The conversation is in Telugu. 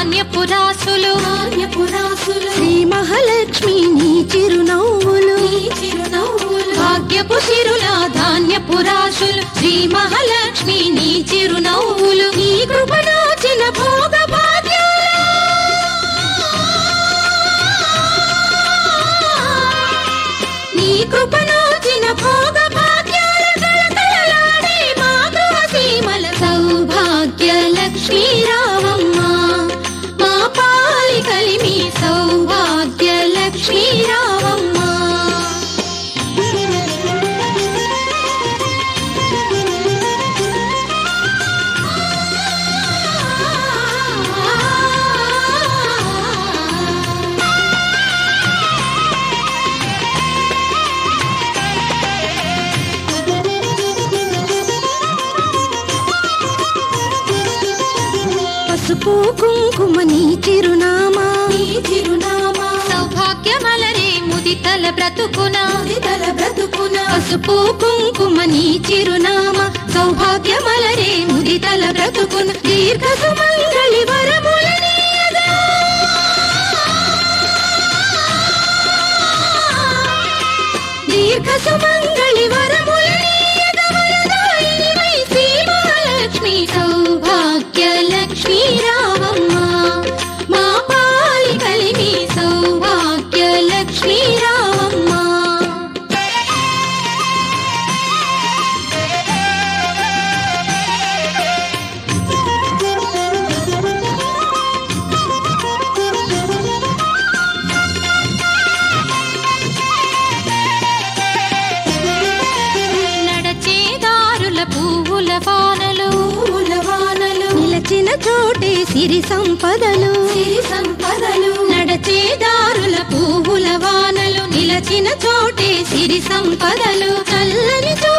ధాన్యపురాసులు ధాన్యపురాసులు శ్రీ మహాలక్ష్మి నీ చిరునవ్వులు నీ చిరునవ్వులు భాగ్యపు సిరుల ధాన్యపురాసులు శ్రీ మహాలక్ష్మి నీ చిరునవ్వులు నీ కృపణోచిన భోగ నీ కృపణోచిన భోగ భాగ్యాల కళకళలాడే మా గృహ సీమల సౌభాగ్య లక్ష్మీ రావమ్మ మా పాలి కలిమి సౌభాగ్య లక్ష్మీ రావమ్మ పసుపు కుంకుమ నీ చిరునామా నీ చిరునామా సౌభాగ్యమలరే ముదితల బ్రతుకున ముదితల బ్రతుకున పసుపు కుంకుమ నీ చిరునామా సౌభాగ్యమలరే ముదితల బ్రతుకున దీర్ఘ సుమంగళి వరములనీయగా దీర్ఘ సుమంగళి వరములనీయగా వరదాయినివై శ్రీ మహాలక్ష్మి సౌభాగ్య లక్ష్మీ రావమ్మ మా పాలి కలిమి సౌభాగ్య లక్ష్మీ రావమ్మ నడచేదారుల పువ్వుల వానలు పూల వానలు నిలచిన చోటే సిరి సంపదలు సిరి సంపదలు నడచేదారుల పువ్వుల వానలు నిలచిన చోటే సిరి సంపదలు చల్లని చోటే